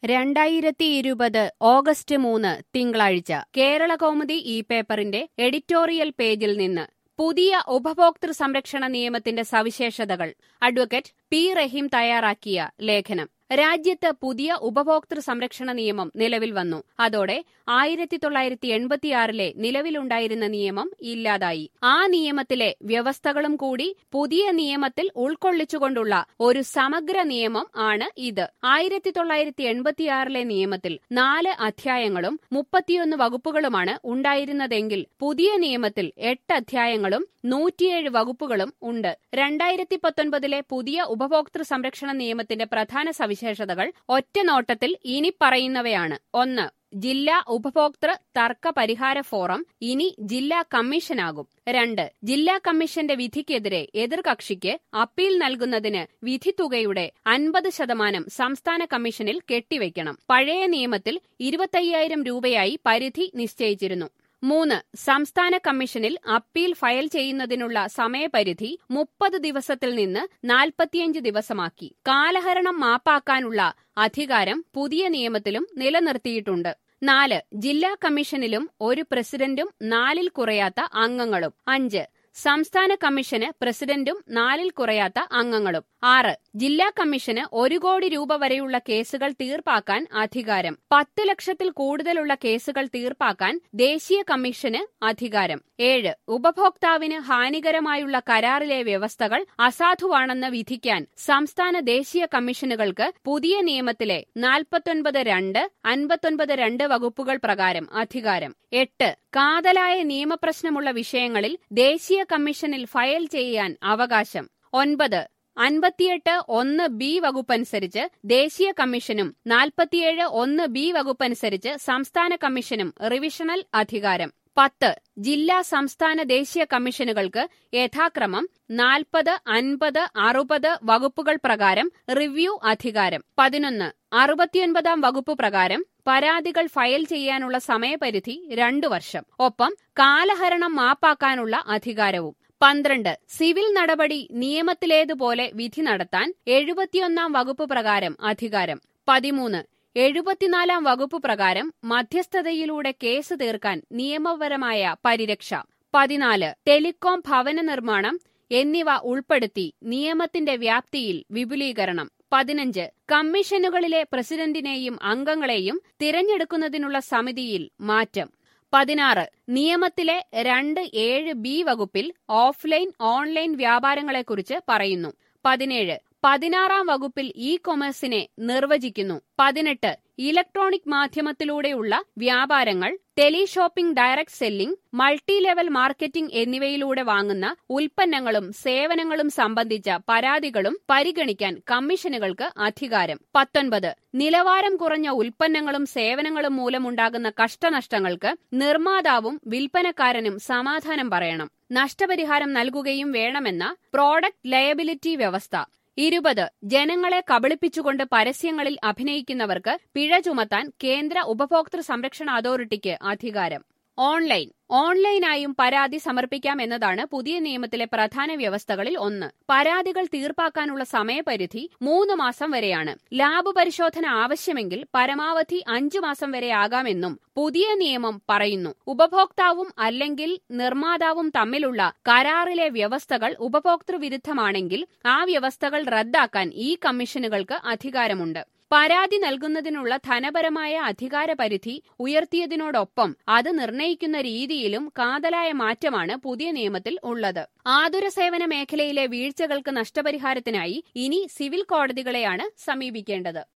രണ്ടായിരത്തി ഇരുപത് ഓഗസ്റ്റ് മൂന്ന് തിങ്കളാഴ്ച കേരള കൗമുദി ഈ പേപ്പറിന്റെ എഡിറ്റോറിയൽ പേജിൽ നിന്ന് പുതിയ ഉപഭോക്തൃ സംരക്ഷണ നിയമത്തിന്റെ സവിശേഷതകൾ അഡ്വക്കേറ്റ് പി റഹീം തയ്യാറാക്കിയ ലേഖനം രാജ്യത്ത് പുതിയ ഉപഭോക്തൃ സംരക്ഷണ നിയമം നിലവിൽ വന്നു അതോടെ ആയിരത്തി തൊള്ളായിരത്തി എൺപത്തിയാറിലെ നിലവിലുണ്ടായിരുന്ന നിയമം ഇല്ലാതായി ആ നിയമത്തിലെ വ്യവസ്ഥകളും കൂടി പുതിയ നിയമത്തിൽ ഉൾക്കൊള്ളിച്ചുകൊണ്ടുള്ള ഒരു സമഗ്ര നിയമം ആണ് ഇത് ആയിരത്തി തൊള്ളായിരത്തി എൺപത്തിയാറിലെ നിയമത്തിൽ നാല് അധ്യായങ്ങളും മുപ്പത്തിയൊന്ന് വകുപ്പുകളുമാണ് ഉണ്ടായിരുന്നതെങ്കിൽ പുതിയ നിയമത്തിൽ എട്ട് അധ്യായങ്ങളും നൂറ്റിയേഴ് വകുപ്പുകളും ഉണ്ട് രണ്ടായിരത്തി പത്തൊൻപതിലെ പുതിയ ഉപഭോക്തൃ സംരക്ഷണ നിയമത്തിന്റെ പ്രധാന സവിശേഷതകൾ ഒറ്റ നോട്ടത്തിൽ ഇനി പറയുന്നവയാണ് ഒന്ന് ജില്ലാ ഉപഭോക്തൃ തർക്ക പരിഹാര ഫോറം ഇനി ജില്ലാ കമ്മീഷനാകും രണ്ട് ജില്ലാ കമ്മീഷന്റെ വിധിക്കെതിരെ എതിർകക്ഷിക്ക് അപ്പീൽ നൽകുന്നതിന് വിധിത്തുകയുടെ അൻപത് ശതമാനം സംസ്ഥാന കമ്മീഷനിൽ കെട്ടിവയ്ക്കണം പഴയ നിയമത്തിൽ ഇരുപത്തയ്യായിരം രൂപയായി പരിധി നിശ്ചയിച്ചിരുന്നു മൂന്ന് സംസ്ഥാന കമ്മീഷനിൽ അപ്പീൽ ഫയൽ ചെയ്യുന്നതിനുള്ള സമയപരിധി മുപ്പത് ദിവസത്തിൽ നിന്ന് നാൽപ്പത്തിയഞ്ച് ദിവസമാക്കി കാലഹരണം മാപ്പാക്കാനുള്ള അധികാരം പുതിയ നിയമത്തിലും നിലനിർത്തിയിട്ടുണ്ട് നാല് ജില്ലാ കമ്മീഷനിലും ഒരു പ്രസിഡന്റും നാലിൽ കുറയാത്ത അംഗങ്ങളും അഞ്ച് സംസ്ഥാന കമ്മീഷന് പ്രസിഡന്റും നാലിൽ കുറയാത്ത അംഗങ്ങളും ആറ് ജില്ലാ കമ്മീഷന് ഒരു കോടി രൂപ വരെയുള്ള കേസുകൾ തീർപ്പാക്കാൻ അധികാരം പത്ത് ലക്ഷത്തിൽ കൂടുതലുള്ള കേസുകൾ തീർപ്പാക്കാൻ ദേശീയ കമ്മീഷന് അധികാരം ഏഴ് ഉപഭോക്താവിന് ഹാനികരമായുള്ള കരാറിലെ വ്യവസ്ഥകൾ അസാധുവാണെന്ന് വിധിക്കാൻ സംസ്ഥാന ദേശീയ കമ്മീഷനുകൾക്ക് പുതിയ നിയമത്തിലെ നാൽപ്പത്തൊൻപത് രണ്ട് അൻപത്തൊൻപത് രണ്ട് വകുപ്പുകൾ പ്രകാരം അധികാരം എട്ട് കാതലായ നിയമപ്രശ്നമുള്ള വിഷയങ്ങളിൽ ദേശീയ കമ്മീഷനിൽ ഫയൽ ചെയ്യാൻ അവകാശം ഒൻപത് അൻപത്തിയെട്ട് ഒന്ന് ബി വകുപ്പനുസരിച്ച് ദേശീയ കമ്മീഷനും നാൽപ്പത്തിയേഴ് ഒന്ന് ബി വകുപ്പനുസരിച്ച് സംസ്ഥാന കമ്മീഷനും റിവിഷണൽ അധികാരം പത്ത് ജില്ലാ സംസ്ഥാന ദേശീയ കമ്മീഷനുകൾക്ക് യഥാക്രമം നാൽപ്പത് അൻപത് അറുപത് വകുപ്പുകൾ പ്രകാരം റിവ്യൂ അധികാരം പതിനൊന്ന് അറുപത്തിയൊൻപതാം വകുപ്പ് പ്രകാരം പരാതികൾ ഫയൽ ചെയ്യാനുള്ള സമയപരിധി രണ്ടു വർഷം ഒപ്പം കാലഹരണം മാപ്പാക്കാനുള്ള അധികാരവും പന്ത്രണ്ട് സിവിൽ നടപടി നിയമത്തിലേതുപോലെ വിധി നടത്താൻ എഴുപത്തിയൊന്നാം വകുപ്പ് പ്രകാരം അധികാരം പതിമൂന്ന് എഴുപത്തിനാലാം വകുപ്പ് പ്രകാരം മധ്യസ്ഥതയിലൂടെ കേസ് തീർക്കാൻ നിയമപരമായ പരിരക്ഷ പതിനാല് ടെലികോം ഭവന നിർമ്മാണം എന്നിവ ഉൾപ്പെടുത്തി നിയമത്തിന്റെ വ്യാപ്തിയിൽ വിപുലീകരണം പതിനഞ്ച് കമ്മീഷനുകളിലെ പ്രസിഡന്റിനെയും അംഗങ്ങളെയും തിരഞ്ഞെടുക്കുന്നതിനുള്ള സമിതിയിൽ മാറ്റം പതിനാറ് നിയമത്തിലെ രണ്ട് ഏഴ് ബി വകുപ്പിൽ ഓഫ്ലൈൻ ഓൺലൈൻ വ്യാപാരങ്ങളെക്കുറിച്ച് പറയുന്നു പതിനേഴ് പതിനാറാം വകുപ്പിൽ ഇ കൊമേഴ്സിനെ നിർവചിക്കുന്നു പതിനെട്ട് ഇലക്ട്രോണിക് മാധ്യമത്തിലൂടെയുള്ള വ്യാപാരങ്ങൾ teleshopping direct selling multi level marketing എന്നിവയിലൂടെ വാങ്ങുന്ന ഉൽപ്പന്നങ്ങളും സേവനങ്ങളും സംബന്ധിച്ച പരാതികളും പരിഗണിക്കാൻ കമ്മീഷനുകൾക്ക് അധികാരം പത്തൊൻപത് നിലവാരം കുറഞ്ഞ ഉൽപ്പന്നങ്ങളും സേവനങ്ങളും മൂലമുണ്ടാകുന്ന കഷ്ടനഷ്ടങ്ങൾക്ക് നിർമ്മാതാവും വിൽപ്പനക്കാരനും സമാധാനം പറയണം നഷ്ടപരിഹാരം നൽകുകയും വേണമെന്ന പ്രോഡക്റ്റ് ലയബിലിറ്റി വ്യവസ്ഥ ഇരുപത് ജനങ്ങളെ കബളിപ്പിച്ചുകൊണ്ട് പരസ്യങ്ങളിൽ അഭിനയിക്കുന്നവർക്ക് പിഴ ചുമത്താൻ കേന്ദ്ര ഉപഭോക്തൃ സംരക്ഷണ അതോറിറ്റിക്ക് അധികാരം ഓൺലൈൻ ഓൺലൈനായും പരാതി സമർപ്പിക്കാം എന്നതാണ് പുതിയ നിയമത്തിലെ പ്രധാന വ്യവസ്ഥകളിൽ ഒന്ന് പരാതികൾ തീർപ്പാക്കാനുള്ള സമയപരിധി മൂന്ന് മാസം വരെയാണ് ലാബ് പരിശോധന ആവശ്യമെങ്കിൽ പരമാവധി അഞ്ചു മാസം വരെ ആകാമെന്നും പുതിയ നിയമം പറയുന്നു ഉപഭോക്താവും അല്ലെങ്കിൽ നിർമ്മാതാവും തമ്മിലുള്ള കരാറിലെ വ്യവസ്ഥകൾ ഉപഭോക്തൃ വിരുദ്ധമാണെങ്കിൽ ആ വ്യവസ്ഥകൾ റദ്ദാക്കാൻ ഈ കമ്മീഷനുകൾക്ക് അധികാരമുണ്ട് പരാതി നൽകുന്നതിനുള്ള ധനപരമായ അധികാരപരിധി ഉയർത്തിയതിനോടൊപ്പം അത് നിർണയിക്കുന്ന രീതിയിലും കാതലായ മാറ്റമാണ് പുതിയ നിയമത്തിൽ ഉള്ളത് ആതുര സേവന മേഖലയിലെ വീഴ്ചകൾക്ക് നഷ്ടപരിഹാരത്തിനായി ഇനി സിവിൽ കോടതികളെയാണ് സമീപിക്കേണ്ടത്